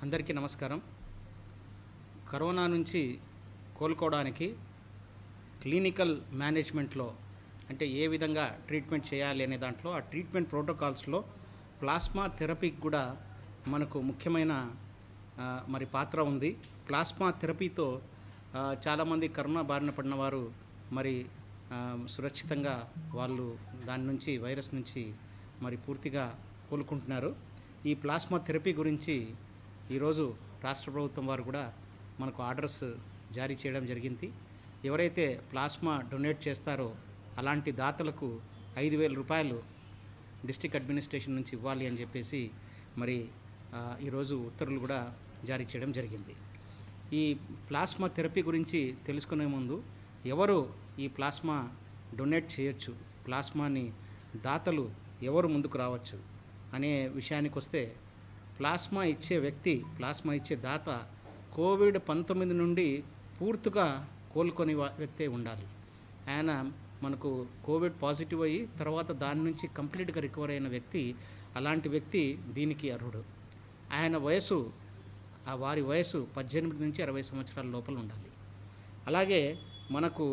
అందరికీ నమస్కారం కరోనా నుంచి కోలుకోవడానికి క్లినికల్ మేనేజ్మెంట్లో అంటే ఏ విధంగా ట్రీట్మెంట్ చేయాలి అనే దాంట్లో ఆ ట్రీట్మెంట్ ప్రోటోకాల్స్లో ప్లాస్మా థెరపీకి కూడా మనకు ముఖ్యమైన ఆ, మరి పాత్ర ఉంది ప్లాస్మా థెరపీతో ఆ, చాలామంది కరోనా బారిన పడిన వారు మరి ఆ, సురక్షితంగా వాళ్ళు దాని నుంచి వైరస్ నుంచి మరి పూర్తిగా కోలుకుంటున్నారు ఈ ప్లాస్మా థెరపీ గురించి ఈరోజు రాష్ట్ర ప్రభుత్వం వారు కూడా మనకు ఆర్డర్స్ జారీ చేయడం జరిగింది ఎవరైతే ప్లాస్మా డొనేట్ చేస్తారో అలాంటి దాతలకు ఐదు వేల రూపాయలు డిస్టిక్ అడ్మినిస్ట్రేషన్ నుంచి ఇవ్వాలి అని చెప్పేసి మరి ఆ, ఈరోజు ఉత్తర్వులు కూడా జారీ చేయడం జరిగింది ఈ ప్లాస్మా థెరపీ గురించి తెలుసుకునే ముందు ఎవరు ఈ ప్లాస్మా డొనేట్ చేయొచ్చు ప్లాస్మాని దాతలు ఎవరు ముందుకు రావచ్చు అనే విషయానికి వస్తే ప్లాస్మా ఇచ్చే వ్యక్తి ప్లాస్మా ఇచ్చే దాత కోవిడ్ పంతొమ్మిది నుండి పూర్తిగా కోలుకొని వా- వ్యక్తే ఉండాలి ఆయన మనకు కోవిడ్ పాజిటివ్ అయ్యి తర్వాత దాని నుంచి కంప్లీట్గా రికవర్ అయిన వ్యక్తి అలాంటి వ్యక్తి దీనికి అర్హుడు ఆయన వయసు ఆ వారి వయసు పద్దెనిమిది నుంచి అరవై సంవత్సరాల లోపల ఉండాలి అలాగే మనకు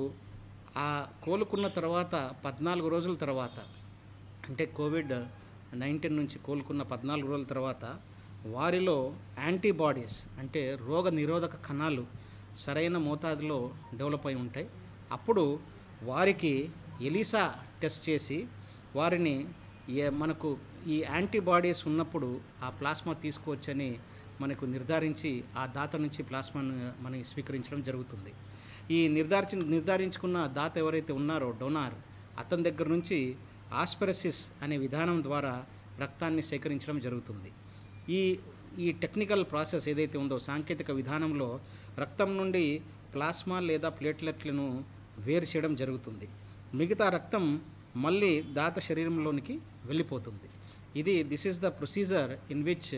ఆ కోలుకున్న తర్వాత పద్నాలుగు రోజుల తర్వాత అంటే కోవిడ్ నైన్టీన్ నుంచి కోలుకున్న పద్నాలుగు రోజుల తర్వాత వారిలో యాంటీబాడీస్ అంటే రోగ నిరోధక కణాలు సరైన మోతాదులో డెవలప్ అయి ఉంటాయి అప్పుడు వారికి ఎలిసా టెస్ట్ చేసి వారిని ఏ- మనకు ఈ యాంటీబాడీస్ ఉన్నప్పుడు ఆ ప్లాస్మా తీసుకోవచ్చని మనకు నిర్ధారించి ఆ దాత నుంచి ప్లాస్మాను మనం స్వీకరించడం జరుగుతుంది ఈ నిర్ధారించి నిర్ధారించుకున్న దాత ఎవరైతే ఉన్నారో డొనార్ అతని దగ్గర నుంచి ఆస్పెరసిస్ అనే విధానం ద్వారా రక్తాన్ని సేకరించడం జరుగుతుంది ఈ ఈ టెక్నికల్ ప్రాసెస్ ఏదైతే ఉందో సాంకేతిక విధానంలో రక్తం నుండి ప్లాస్మా లేదా ప్లేట్లెట్లను వేరు చేయడం జరుగుతుంది మిగతా రక్తం మళ్ళీ దాత శరీరంలోనికి వెళ్ళిపోతుంది ఇది this is the procedure in which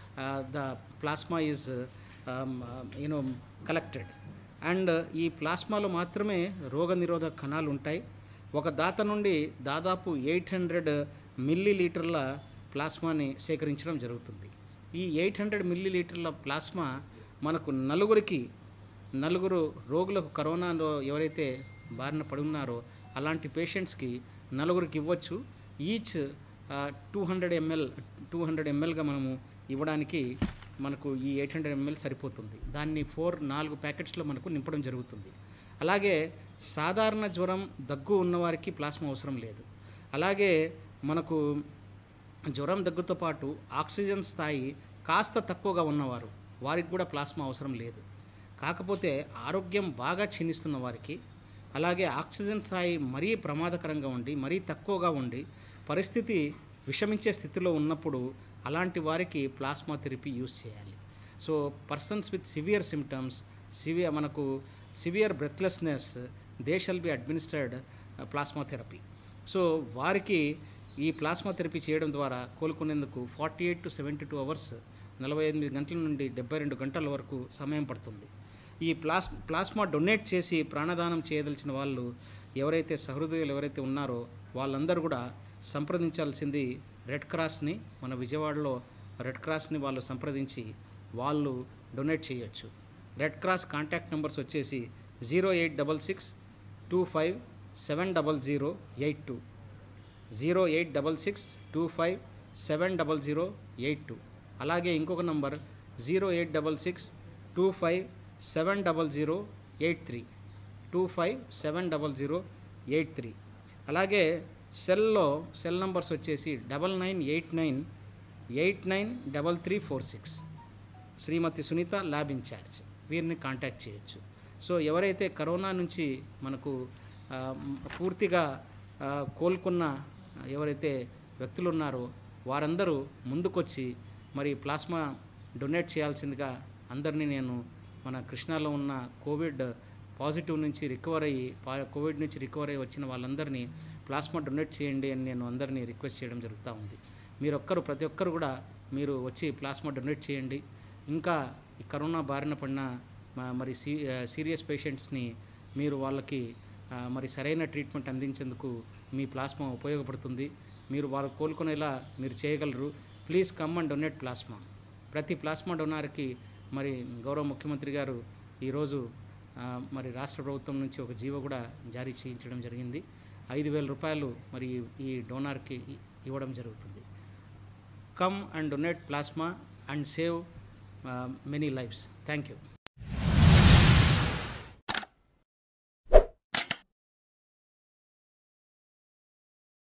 the plasma is you know collected and ఈ ప్లాస్మాలో మాత్రమే రోగ నిరోధక కణాలు ఉంటాయి ఒక దాత నుండి దాదాపు ఎయిట్ హండ్రెడ్ మిల్లీ లీటర్ల ప్లాస్మాని సేకరించడం జరుగుతుంది ఈ ఎయిట్ హండ్రెడ్ మిల్లీ లీటర్ల ప్లాస్మా మనకు నలుగురికి నలుగురు రోగులకు కరోనాలో ఎవరైతే బారిన పడి ఉన్నారో అలాంటి పేషెంట్స్కి నలుగురికి ఇవ్వచ్చు each two hundred ML two hundred ఎంఎల్గా మనము ఇవ్వడానికి మనకు ఈ ఎయిట్ హండ్రెడ్ ఎంఎల్ సరిపోతుంది దాన్ని ఫోర్ నాలుగు ప్యాకెట్స్లో మనకు నింపడం జరుగుతుంది అలాగే సాధారణ జ్వరం దగ్గు ఉన్నవారికి ప్లాస్మా అవసరం లేదు అలాగే మనకు జ్వరం దగ్గుతో పాటు ఆక్సిజన్ స్థాయి కాస్త తక్కువగా ఉన్నవారు వారికి కూడా ప్లాస్మా అవసరం లేదు కాకపోతే ఆరోగ్యం బాగా క్షీణిస్తున్న వారికి అలాగే ఆక్సిజన్ స్థాయి మరీ ప్రమాదకరంగా ఉండి మరీ తక్కువగా ఉండి పరిస్థితి విషమించే స్థితిలో ఉన్నప్పుడు అలాంటి వారికి ప్లాస్మా థెరపీ యూజ్ చేయాలి so persons with severe symptoms severe మనకు severe breathlessness they shall be administered plasma therapy so వారికి ఈ ప్లాస్మా థెరపీ చేయడం ద్వారా కోలుకునేందుకు forty eight to seventy two hours నలభై ఎనిమిది గంటల నుండి డెబ్బై రెండు గంటల వరకు సమయం పడుతుంది ఈ ప్లాస్ ప్లాస్మా డొనేట్ చేసి ప్రాణదానం చేయదలిచిన వాళ్ళు ఎవరైతే సహృదయులు ఎవరైతే ఉన్నారో వాళ్ళందరూ కూడా సంప్రదించాల్సింది రెడ్ క్రాస్ని మన విజయవాడలో రెడ్ క్రాస్ని వాళ్ళు సంప్రదించి వాళ్ళు డొనేట్ చేయొచ్చు రెడ్ క్రాస్ కాంటాక్ట్ నెంబర్స్ వచ్చేసి zero eight double six two five seven double zero eight two zero eight double six two five seven double zero eight two అలాగే ఇంకొక number zero eight double six two five seven double zero eight three two five seven double zero eight three అలాగే సెల్లో cell numbers వచ్చేసి double nine eight nine eight nine double three four six Shrimati Sunitha lab incharge వీరిని contact చేయొచ్చు so ఎవరైతే corona నుంచి మనకు ఆ, మ్, పూర్తిగా ఆ, కోలుకున్న ఎవరైతే వ్యక్తులు ఉన్నారో వారందరూ ముందుకొచ్చి మరి ప్లాస్మా డొనేట్ చేయాల్సిందిగా అందరినీ నేను మన కృష్ణాలో ఉన్న కోవిడ్ పాజిటివ్ నుంచి రికవర్ అయ్యి పా- కోవిడ్ నుంచి రికవర్ అయ్యి వచ్చిన వాళ్ళందరినీ ప్లాస్మా డొనేట్ చేయండి అని నేను అందరినీ రిక్వెస్ట్ చేయడం జరుగుతూ ఉంది మీరు ఒక్కరు ప్రతి ఒక్కరు కూడా మీరు వచ్చి ప్లాస్మా డొనేట్ చేయండి ఇంకా ఈ కరోనా బారిన పడిన మ- మరి సీ సీరియస్ పేషెంట్స్ని మీరు వాళ్ళకి ఆ, మరి సరైన ట్రీట్మెంట్ అందించేందుకు మీ ప్లాస్మా ఉపయోగపడుతుంది మీరు వాళ్ళు కోలుకునేలా మీరు చేయగలరు please come and donate plasma ప్రతి ప్లాస్మా డొనార్కి మరి గౌరవ ముఖ్యమంత్రి గారు ఈరోజు ఆ, మరి రాష్ట్ర ప్రభుత్వం నుంచి ఒక జీవో కూడా జారీ చేయించడం జరిగింది ఐదు వేల రూపాయలు మరి ఈ- ఈ డోనార్కి ఇ- ఇవ్వడం జరుగుతుంది come and donate plasma and save many lifes thank you